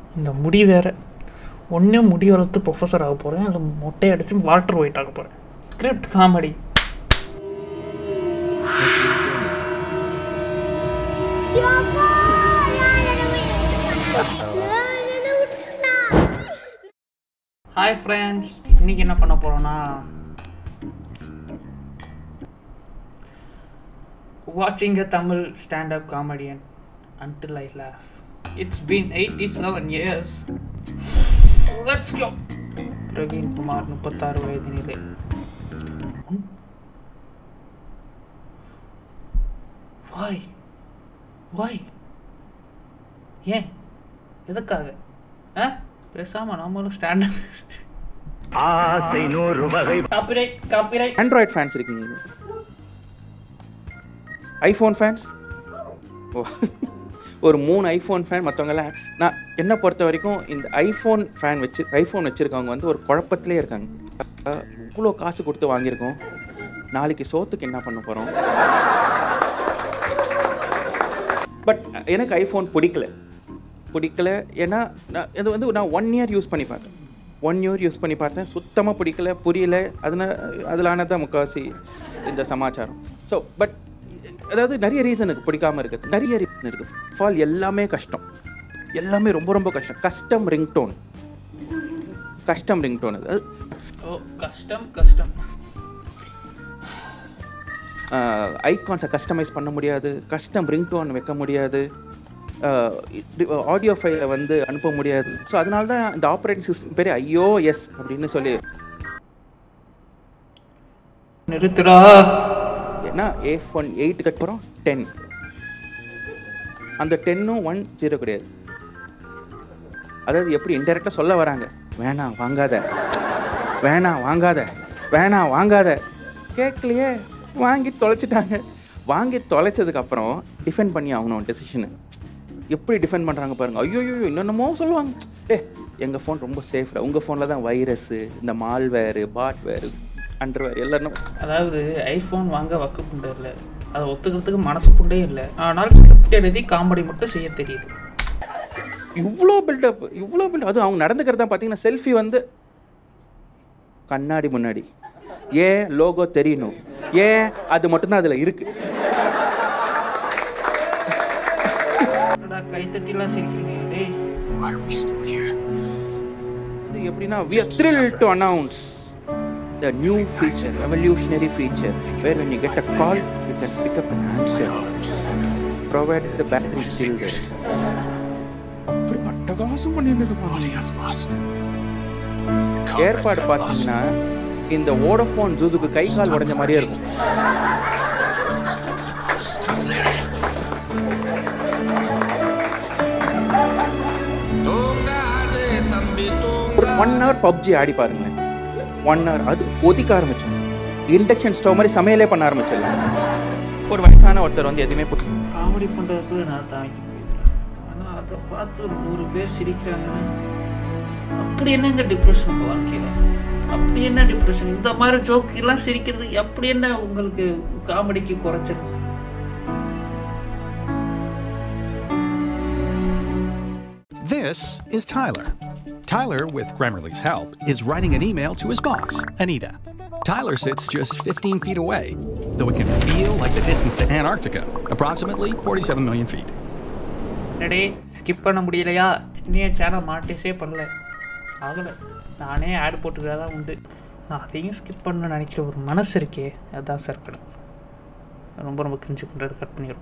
இந்த முடி வேற ஒன்றே முடி வளர்த்து ப்ரொஃபஸர் ஆக போகிறேன் இல்லை மொட்டை அடித்து வாட்டர் ஒயிட் ஆக போகிறேன் ஸ்கிரிப்ட் காமெடி ஹாய் ஃப்ரெண்ட்ஸ் இன்னைக்கு என்ன பண்ண போகிறோன்னா வாட்சிங் a Tamil standup comedian until I laugh. It's been 87 years. Let's go. Praveen Kumar முப்பத்தாறு வயது நிலை வாய் வாய் ஏன் எதுக்காக ஆ பேசாம நாமளும் ஸ்டாண்டப் ஆசை நூறு வகை காப்பிரைட் காப்பிரைட் ஆண்ட்ராய்ட் ஃபேன்ஸ் இருக்கீங்க ஐஃபோன் ஃபேன்ஸ் ஓ ஒரு மூணு ஐஃபோன் ஃபேன் மற்றவங்கெல்லாம் நான் என்னை பொறுத்த வரைக்கும் இந்த ஐஃபோன் ஃபேன் வச்சு ஐஃபோன் வச்சுருக்கவங்க வந்து ஒரு குழப்பத்திலே இருக்காங்க அஹ், இவ்வளோ காசு கொடுத்து வாங்கியிருக்கோம் நாளைக்கு சோத்துக்கு என்ன பண்ண போகிறோம் பட் எனக்கு ஐஃபோன் பிடிக்கல பிடிக்கல ஏன்னா நான் இது வந்து நான் ஒன் இயர் யூஸ் பண்ணி பார்த்தேன் ஒன் இயர் யூஸ் பண்ணி பார்த்தேன் சுத்தமாக பிடிக்கல புரியல அதனால் அதிலானதான் முக்கால்வாசி இந்த சமாச்சாரம் ஸோ பட் அதாவது நிறைய ரீசன் இருக்குது பிடிக்காம இருக்குது நிறைய ரீசன் இருக்குது ஃபால் எல்லாமே கஷ்டம் எல்லாமே ரொம்ப ரொம்ப கஷ்டம் கஸ்டம் ரிங்டோன் கஸ்டம் ரிங்டோன் அது ஓ கஷ்டம் கஷ்டம் ஐகான்ஸை கஸ்டமைஸ் பண்ண முடியாது கஸ்டம் ரிங்டோன் வைக்க முடியாது ஆடியோ ஃபைலை வந்து அனுப்ப முடியாது ஸோ அதனால தான் இந்த ஆப்ரேட்டிங் சிஸ்டம் பேர் ஐயோ எஸ் அப்படின்னு சொல்லி நிறுத்துடா ஏன்னா ஏ ஃபோன் எயிட்டுக்கு அப்புறம் டென் அந்த டென்னும் ஒன் ஜீரோ கிடையாது அதாவது எப்படி இன்டெரக்டாக சொல்ல வராங்க வேணாம் வாங்காத வேணாம் வாங்காத வேணாம் வாங்காத கேட்கலையே வாங்கி தொலைச்சிட்டாங்க வாங்கி தொலைச்சதுக்கு அப்புறம் டிஃபெண்ட் பண்ணி ஆகணும் டெசிஷனு எப்படி டிஃபெண்ட் பண்ணுறாங்க பாருங்க ஐயோ ஐயோ என்னென்னமோ சொல்லுவாங்க ஏ எங்கள் ஃபோன் ரொம்ப சேஃப்டா உங்கள் ஃபோனில் தான் வைரஸு இந்த மால்வேரு பாட்வேரு அண்டர்வேர் எல்லாரும் அதாவது ஐஃபோன் வாங்க வக்கு புண்டை இல்லை அதை ஒத்துக்கிறதுக்கு மனசு புண்டே இல்லை ஆனால் ஸ்கிரிப்ட் எழுதி காமெடி மட்டும் செய்ய தெரியுது இவ்வளோ பில்டப் இவ்வளோ பில்டப் அது அவங்க நடந்துக்கிறதா பார்த்தீங்கன்னா செல்ஃபி வந்து கண்ணாடி முன்னாடி ஏன் லோகோ தெரியணும் ஏன் அது மட்டும்தான் அதில் இருக்கு என்னடா கைத்தட்டிலாம் சிரிக்கிறீங்க டேய் இது எப்படின்னா we are thrilled to announce the new feature revolutionary feature where when you get a call you can pick up an answer provided the battery is still there அப்படி அட்டகாசம் பண்ணிட்டு ஏற்பாடு பார்த்தீங்கன்னா இந்த வோடஃபோன் ஜூதுக்கு கை கால் உடைஞ்ச மாதிரியே இருக்கும் ஒரு ஒன் ஹவர் பப்ஜி ஆடி பாருங்க ஒன் ஹவர் அது ஒதுக்க ஆரம்பிச்சோம் இண்டக்ஷன் ஸ்டவ் மாதிரி சமையலே பண்ண ஆரம்பிச்சிடலாம் ஒரு வயசான ஒருத்தர் வந்து எதுவுமே புடி- காமெடி பண்ணுறதுக்குள்ள நான் தாங்கி போயிடுறேன் ஆனால் அதை பார்த்து ஒரு நூறு பேர் சிரிக்கிறாங்கன்னா அப்படி என்னங்க டிப்ரெஷன் உங்கள் வாழ்க்கையில் அப்படி என்ன டிப்ரெஷன் இந்த மாதிரி ஜோக் எல்லாம் சிரிக்கிறது அப்படி என்ன உங்களுக்கு காமெடிக்கு குறைச்சல் This is Tyler. Tyler, with Grammarly's help, is writing an email to his boss, Anita. Tyler sits just 15 feet away, though it can feel like the distance to Antarctica, approximately 47 million feet. என்னடே skip பண்ண முடியலையா இன்னும் என் channel மானிட்டைஸே பண்ணல ஆகலை நானே add போட்டுக்கிறதா தான் உண்டு நான் அதையும் ஸ்கிப் பண்ண நினைக்கிற ஒரு மனசு இருக்கே அதுதான் சார் கடை ரொம்ப ரொம்ப கிரிஞ்சு பண்ணுறது கட் பண்ணிடுறோம்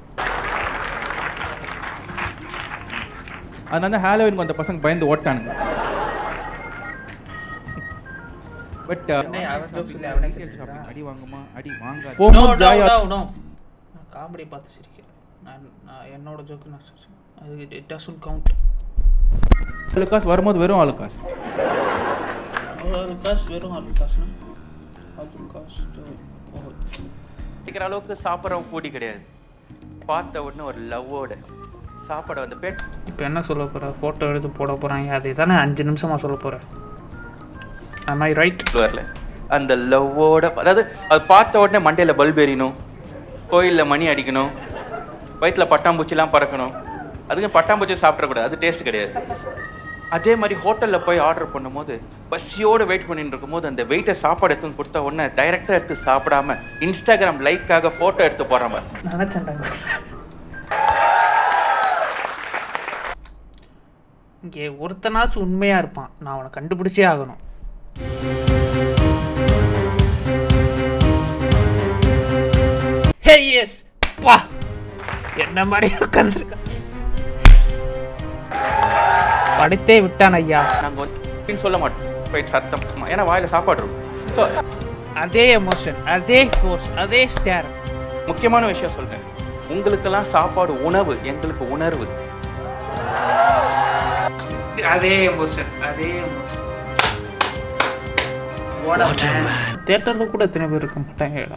அதனால ஹாலோவின் அந்த பசங்க பயந்து ஓட்டானுங்க பட் என்ன அவன் jokes இல்லை, அவனே சிரிச்சுக்கிறான். அடி வாங்குமா அடி வாங்காது No, போகும்போது no, ஜாயா no, no. நான் காமெடி பார்த்து சிரிக்கிறேன் நான் நான் என்னோட ஜோக்கு நான் சிரிச்சேன். அது இட் டசன்ட் கவுண்ட் அலுக்காஸ் வரும்போது வெறும் அலுக்காஸ் அது காசு வெறும் அது காசுனா அது காசு ஓ இருக்கிற அளவுக்கு சாப்பிட்றவங்க கூடி கிடையாது பார்த்த உடனே ஒரு லவ்வோட சாப்பாடை வந்து பேட் இப்போ என்ன சொல்ல போகிற ஃபோட்டோ எடுத்து போட போகிறாங்க அது தானே அஞ்சு நிமிஷமாக சொல்ல போகிறேன் am I ரைட் வரல அந்த லவ்வோட அதாவது அது பார்த்த உடனே மண்டையில் பல்ப் எரியணும் கோயிலில் மணி அடிக்கணும் வயிற்றில் பட்டாம்பூச்சிலாம் பறக்கணும் அதுக்கு பட்டாம்பூச்சி சாப்பிடக்கூடாது அது டேஸ்ட் கிடையாது அதே மாதிரி ஹோட்டலில் போய் ஆர்டர் பண்ணும்போது பசியோடு வெயிட் பண்ணிட்டு இருக்கும்போது அந்த வெயிட்டை சாப்பாடு எடுத்து வந்து கொடுத்த உடனே டைரெக்டாக எடுத்து சாப்பிடாம இன்ஸ்டாகிராம் லைக்காக ஃபோட்டோ எடுத்து போடுற மாதிரி நினச்சேன்டாங்க இங்கே ஒருத்தனாச்சும் உண்மையா இருப்பான் நான் அவனை கண்டுபிடிச்சே ஆகணும் ஹே எஸ் வா என்ன மாதிரி உட்காந்துருக்கான் படுத்தே விட்டான் ஐயா நாங்கள் வந்து சொல்ல மாட்டோம் போய் சத்தம் ஏன்னா வாயில சாப்பாடு இருக்கும் ஸோ அதே எமோஷன் அதே ஃபோர்ஸ் அதே ஸ்டேர் முக்கியமான விஷயம் சொல்றேன் உங்களுக்கெல்லாம் சாப்பாடு உணவு எங்களுக்கு உணர்வு அதே எமோஷன் அதே தேட்டரில் கூட எத்தனை பேர் இருக்க மாட்டாங்கடா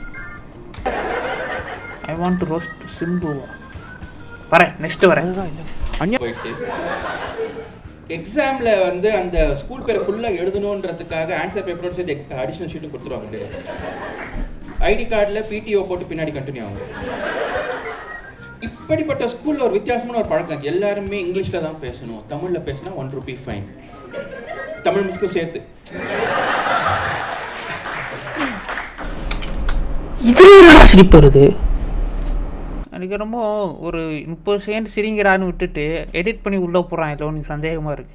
ஐ வாண்ட் டு ரோஸ்ட் சிம்புவா வரேன் நெக்ஸ்ட் வரேன் அந்நியா போயிட்டு எக்ஸாம்ல வந்து அந்த ஸ்கூல் பேரை ஃபுல்லாக எழுதணுன்றதுக்காக ஆன்சர் பேப்பரோட சேர்த்து அடிஷனல் ஷீட்டும் கொடுத்துருவாங்க ஐடி கார்டில் பிடிஓ போட்டு பின்னாடி கண்டினியூ ஆகும் இப்படிப்பட்ட ஸ்கூல்ல ஒரு வித்தியாசமான ஒரு பழக்கம் எல்லாருமே இங்கிலீஷ்ல தான் பேசணும் தமிழ்ல பேசினா ஒன் ருபி ஃபைன் தமிழ் மிஸ்க்கும் சேர்த்து இதுல என்னடா சிரிப்பு வருது எனக்கு ரொம்ப ஒரு முப்பது செகண்ட் சிரிங்கிறான்னு விட்டுட்டு எடிட் பண்ணி உள்ளே போகிறான் இல்லை உனக்கு சந்தேகமாக இருக்கு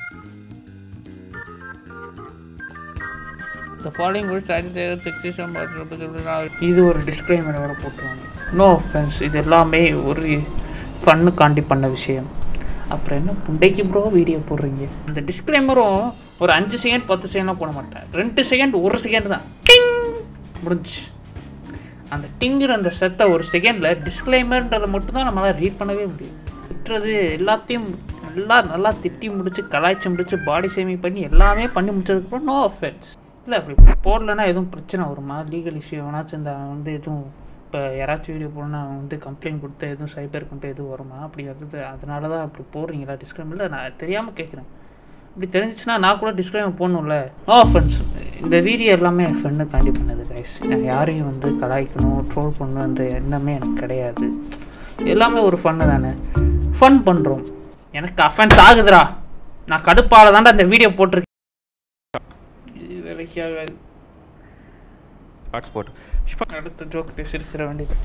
The following was started sexism இது ஒரு டிஸ்க்ளைமர் வர போட்டுருவாங்க நோ offense இது எல்லாமே ஒரு ஃபன்னுக்காண்டி பண்ண விஷயம் அப்புறம் என்ன புண்டைக்கு ப்ரோ வீடியோ போடுறீங்க அந்த டிஸ்க்ளைமரும் ஒரு அஞ்சு செகண்ட் பத்து செகண்ட்லாம் போட மாட்டேன் ரெண்டு செகண்ட் ஒரு செகண்ட் தான் டிங் முடிஞ்சு அந்த டிங்குற அந்த செத்தை ஒரு செகண்டில் டிஸ்க்ளைமர்ன்றதை மட்டும் தான் நம்மளால் ரீட் பண்ணவே முடியும் திட்டுறது எல்லாத்தையும் நல்லா நல்லா திட்டி முடிச்சு கலாய்ச்சி முடிச்சு பாடி சேமிங் பண்ணி எல்லாமே பண்ணி முடிச்சதுக்கப்புறம் நோ அஃபென்ஸ் இல்லை அப்படி போடலன்னா எதுவும் பிரச்சனை வருமா லீகல் இஷ்யூ எவனாச்சும் இந்த அவன் வந்து எதுவும் இப்போ யாராச்சும் வீடியோ போடணும்னா அவன் வந்து கம்ப்ளைண்ட் கொடுத்து எதுவும் சைபர் கம்ப்ளைண்ட் எதுவும் வருமா அப்படி வருது அதனால தான் அப்படி போடுறீங்களா டிஸ்க்ளைமரில் நான் தெரியாமல் கேட்குறேன் இப்படி தெரிஞ்சிச்சுன்னா நான் கூட டிஸ்க்ளைமர் போடணும்ல நோ ஃப்ரெண்ட்ஸ் இந்த வீடியோ எல்லாமே என் ஃப்ரெண்டுக்காண்டி பண்ணது கைஸ் நான் யாரையும் வந்து கலாய்க்கணும் ட்ரோல் பண்ணணுன்ற எண்ணமே எனக்கு கிடையாது எல்லாமே ஒரு ஃபன்னு தானே ஃபன் பண்ணுறோம் எனக்கு அஃபென்ஸ் ஆகுதுடா நான் கடுப்பால தான்டா இந்த வீடியோ போட்டிருக்கேன் இது வேலைக்கு ஆகாது ஹாட்ஸ்பாட் அடுத்த ஜோக் பேசிருக்கிற வேண்டியது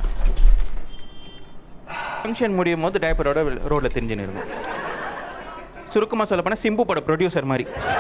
ஃபங்க்ஷன் முடியும் போது டைப்பரோட ரோட்ல தெரிஞ்சுன்னு இருக்கும் சுருக்கமாக சொல்ல போனால் சிம்பு பட ப்ரொடியூசர் மாதிரி